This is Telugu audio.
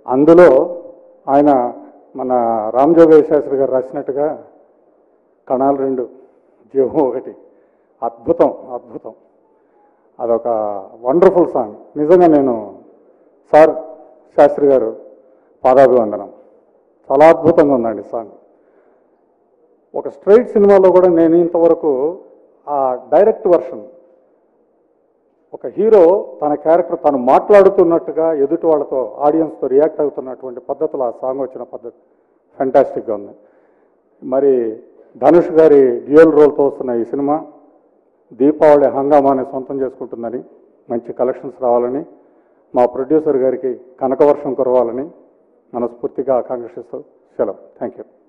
అందులో ఆయన మన రామజోగయ్య శాస్త్రి గారు రాసినట్టుగా కణాలు రెండు జీవం ఒకటి అద్భుతం అద్భుతం అదొక వండర్ఫుల్ సాంగ్ నిజంగా నేను సార్ శాస్త్రి గారు పాదాభివందనం చాలా అద్భుతంగా ఉందండి సాంగ్ ఒక స్ట్రైట్ సినిమాలో కూడా నేను ఇంతవరకు ఆ డైరెక్ట్ వర్షన్ ఒక హీరో తన క్యారెక్టర్ తను మాట్లాడుతున్నట్టుగా ఎదుటి వాళ్ళతో ఆడియన్స్తో రియాక్ట్ అవుతున్నటువంటి పద్ధతిలో ఆ సాంగ్ వచ్చిన పద్ధతి ఫెంటాస్టిక్గా ఉంది మరి ధనుష్ గారి డ్యూయల్ రోల్తో వస్తున్న ఈ సినిమా దీపావళి హంగామాని సొంతం చేసుకుంటుందని మంచి కలెక్షన్స్ రావాలని మా ప్రొడ్యూసర్ గారికి కనకవర్షం కురవాలని మనస్ఫూర్తిగా ఆకాంక్షిస్తూ సెలవు థ్యాంక్ యూ